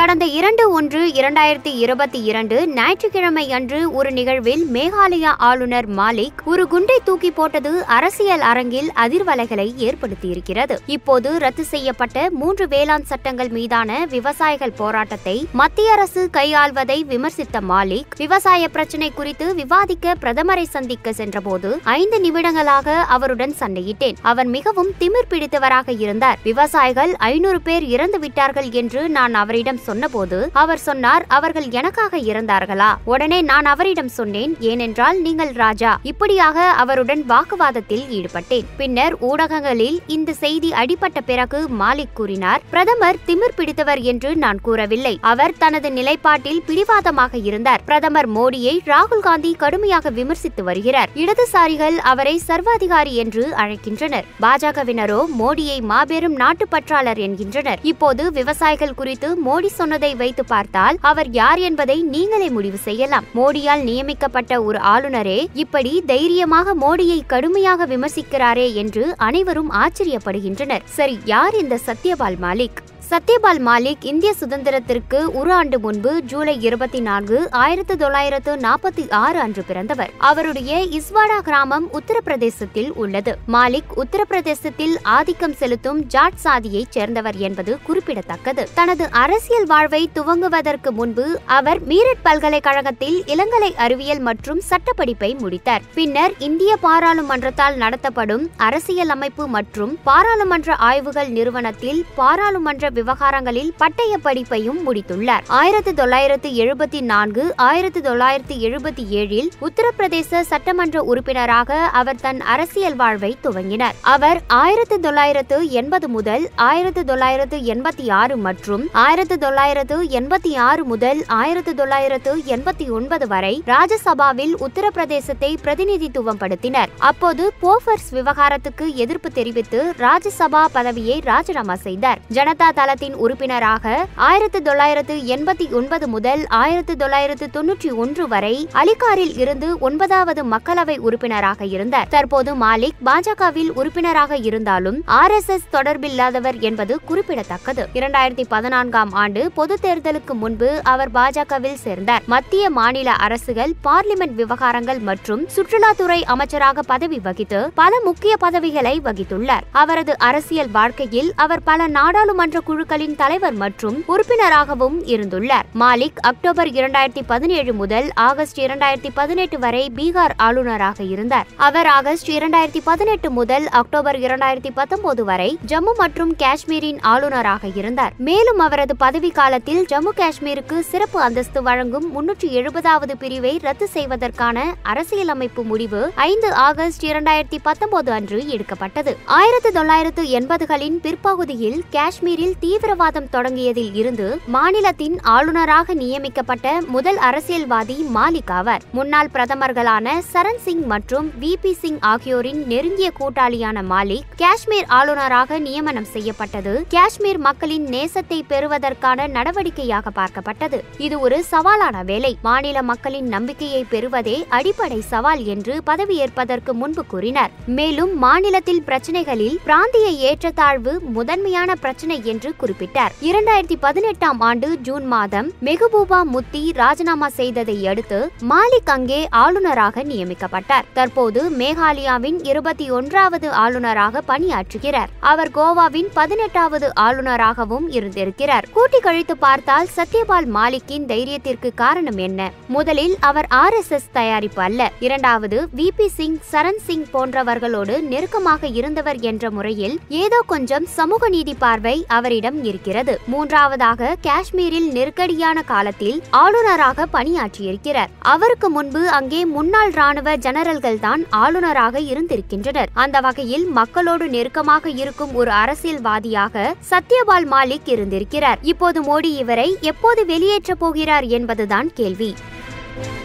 கடந்த இரண்டு ஒன்று இரண்டாயிரத்தி இருபத்தி இரண்டு ஞாயிற்றுக்கிழமை அன்று ஒரு நிகழ்வில் மேகாலயா ஆளுநர் மாலிக் ஒரு குண்டை தூக்கி போட்டது அரசியல் அரங்கில் அதிர்வலைகளை ஏற்படுத்தியிருக்கிறது இப்போது ரத்து செய்யப்பட்ட மூன்று வேளாண் சட்டங்கள் மீதான விவசாயிகள் போராட்டத்தை மத்திய அரசு கையாள்வதை விமர்சித்த மாலிக் விவசாய பிரச்சினை குறித்து விவாதிக்க பிரதமரை சந்திக்க சென்றபோது ஐந்து நிமிடங்களாக அவருடன் சண்டையிட்டேன் அவர் மிகவும் திமிர் பிடித்தவராக இருந்தார் விவசாயிகள் ஐநூறு பேர் இறந்து விட்டார்கள் என்று நான் அவரிடம் சொன்னபோது அவர் சொன்னார் அவர்கள் எனக்காக இறந்தார்களா உடனே நான் அவரிடம் சொன்னேன் ஏனென்றால் நீங்கள் ராஜா இப்படியாக அவருடன் வாக்குவாதத்தில் ஈடுபட்டேன் பின்னர் ஊடகங்களில் இந்த செய்தி அடிபட்ட பிறகு மாலிக் கூறினார் பிரதமர் திமிர் பிடித்தவர் என்று நான் கூறவில்லை அவர் தனது நிலைப்பாட்டில் பிடிவாதமாக இருந்தார் பிரதமர் மோடியை ராகுல் காந்தி கடுமையாக விமர்சித்து வருகிறார் இடதுசாரிகள் அவரை சர்வாதிகாரி என்று அழைக்கின்றனர் பாஜகவினரோ மோடியை மாபெரும் நாட்டுப்பற்றாளர் என்கின்றனர் இப்போது விவசாயிகள் குறித்து மோடி சொன்னதை வைத்து பார்த்தால் அவர் யார் என்பதை நீங்களே முடிவு செய்யலாம் மோடியால் நியமிக்கப்பட்ட ஒரு ஆளுநரே இப்படி தைரியமாக மோடியை கடுமையாக விமர்சிக்கிறாரே என்று அனைவரும் ஆச்சரியப்படுகின்றனர் சரி யார் இந்த சத்யபால் மாலிக் சத்யபால் மாலிக் இந்திய சுதந்திரத்திற்கு ஒரு ஆண்டு முன்பு ஜூலை இருபத்தி நான்கு ஆயிரத்து தொள்ளாயிரத்து நாற்பத்தி ஆறு அன்று பிறந்தவர் அவருடைய இஸ்வாடா கிராமம் உத்தரப்பிரதேசத்தில் உள்ளது மாலிக் உத்தரப்பிரதேசத்தில் ஆதிக்கம் செலுத்தும் ஜாட் சாதியைச் சேர்ந்தவர் என்பது குறிப்பிடத்தக்கது தனது அரசியல் வாழ்வை துவங்குவதற்கு முன்பு அவர் மீரட் பல்கலைக்கழகத்தில் இளங்கலை அறிவியல் மற்றும் சட்டப்படிப்பை முடித்தார் பின்னர் இந்திய பாராளுமன்றத்தால் நடத்தப்படும் அரசியல் அமைப்பு மற்றும் பாராளுமன்ற ஆய்வுகள் நிறுவனத்தில் பாராளுமன்ற விவகாரங்களில் பட்டய படிப்பையும் முடித்துள்ளார் ஆயிரத்தி தொள்ளாயிரத்து எழுபத்தி நான்கு ஆயிரத்தி தொள்ளாயிரத்தி எழுபத்தி ஏழில் உத்தரப்பிரதேச சட்டமன்ற உறுப்பினராக அவர் தன் அரசியல் வாழ்வை துவங்கினார் அவர் ஆயிரத்தி தொள்ளாயிரத்து எண்பது முதல் ஆயிரத்தி தொள்ளாயிரத்து எண்பத்தி ஆறு மற்றும் ஆயிரத்தி தொள்ளாயிரத்து எண்பத்தி ஆறு முதல் ஆயிரத்தி தொள்ளாயிரத்து எண்பத்தி ஒன்பது வரை ராஜ்யசபாவில் உத்தரப்பிரதேசத்தை பிரதிநிதித்துவம் படுத்தினர் அப்போது போஃபர்ஸ் விவகாரத்துக்கு எதிர்ப்பு தெரிவித்து ராஜ்யசபா பதவியை ராஜினாமா செய்தார் ஜனதா தளத்தின் உறுப்பினராக ஆயிரத்தி தொள்ளாயிரத்து எண்பத்தி ஒன்பது முதல் ஆயிரத்தி தொள்ளாயிரத்து தொன்னூற்றி ஒன்று வரை அலிகாரில் இருந்து ஒன்பதாவது மக்களவை உறுப்பினராக இருந்தார் தற்போது மாலிக் பாஜகவில் உறுப்பினராக இருந்தாலும் ஆர் எஸ் எஸ் தொடர்பில்லாதவர் என்பது குறிப்பிடத்தக்கது இரண்டாயிரத்தி பதினான்காம் ஆண்டு பொது தேர்தலுக்கு முன்பு அவர் பாஜகவில் சேர்ந்தார் மத்திய மாநில அரசுகள் பார்லிமெண்ட் விவகாரங்கள் மற்றும் சுற்றுலாத்துறை அமைச்சராக பதவி வகித்து பல முக்கிய பதவிகளை வகித்துள்ளார் அவரது அரசியல் வாழ்க்கையில் அவர் பல நாடாளுமன்ற குழுக்களின் தலைவர் மற்றும் உறுப்பினராகவும் இருந்துள்ளார் மாலிக் அக்டோபர் இரண்டாயிரத்தி பதினேழு முதல் ஆகஸ்ட் இரண்டாயிரத்தி பதினெட்டு வரை பீகார் ஆளுநராக இருந்தார் அவர் ஆகஸ்ட் இரண்டாயிரத்தி பதினெட்டு முதல் அக்டோபர் இரண்டாயிரத்தி பத்தொன்பது வரை ஜம்மு மற்றும் காஷ்மீரின் ஆளுநராக இருந்தார் மேலும் அவரது பதவி காலத்தில் ஜம்மு காஷ்மீருக்கு சிறப்பு அந்தஸ்து வழங்கும் முன்னூற்றி எழுபதாவது பிரிவை ரத்து செய்வதற்கான அரசியலமைப்பு முடிவு ஐந்து ஆகஸ்ட் இரண்டாயிரத்தி பத்தொன்பது அன்று எடுக்கப்பட்டது ஆயிரத்தி தொள்ளாயிரத்து எண்பதுகளின் பிற்பகுதியில் காஷ்மீரில் தீவிரவாதம் தொடங்கியதில் இருந்து மாநிலத்தின் ஆளுநராக நியமிக்கப்பட்ட முதல் அரசியல்வாதி மாலிக் ஆவார் முன்னாள் பிரதமர்களான சரண் சிங் மற்றும் வி பி சிங் ஆகியோரின் நெருங்கிய கூட்டாளியான மாலிக் காஷ்மீர் ஆளுநராக நியமனம் செய்யப்பட்டது காஷ்மீர் மக்களின் நேசத்தை பெறுவதற்கான நடவடிக்கையாக பார்க்கப்பட்டது இது ஒரு சவாலான வேலை மாநில மக்களின் நம்பிக்கையை பெறுவதே அடிப்படை சவால் என்று பதவியேற்பதற்கு முன்பு கூறினார் மேலும் மாநிலத்தில் பிரச்சனைகளில் பிராந்திய ஏற்றத்தாழ்வு முதன்மையான பிரச்சனை என்று குறிப்பிட்டார் இரண்டாயிரத்தி பதினெட்டாம் ஆண்டு ஜூன் மாதம் மெஹபூபா முத்தி ராஜினாமா செய்ததை அடுத்து மாலிக் அங்கே ஆளுநராக நியமிக்கப்பட்டார் தற்போது மேகாலயாவின் இருபத்தி ஒன்றாவது ஆளுநராக பணியாற்றுகிறார் அவர் கோவாவின் பதினெட்டாவது ஆளுநராகவும் இருந்திருக்கிறார் கூட்டி கழித்து பார்த்தால் சத்யபால் மாலிக்கின் தைரியத்திற்கு காரணம் என்ன முதலில் அவர் ஆர் எஸ் எஸ் தயாரிப்பு அல்ல இரண்டாவது வி பி சிங் சரண் சிங் போன்றவர்களோடு நெருக்கமாக இருந்தவர் என்ற முறையில் ஏதோ கொஞ்சம் சமூக நீதி பார்வை அவரிடம் இருக்கிறது மூன்றாவதாக காஷ்மீரில் நெருக்கடியான காலத்தில் ஆளுநராக பணியாற்றியிருக்கிறார் அவருக்கு முன்பு அங்கே முன்னாள் ராணுவ ஜெனரல்கள் தான் ஆளுநராக இருந்திருக்கின்றனர் அந்த வகையில் மக்களோடு நெருக்கமாக இருக்கும் ஒரு அரசியல்வாதியாக சத்யபால் மாலிக் இருந்திருக்கிறார் இப்போது மோடி இவரை எப்போது வெளியேற்றப் போகிறார் என்பதுதான் கேள்வி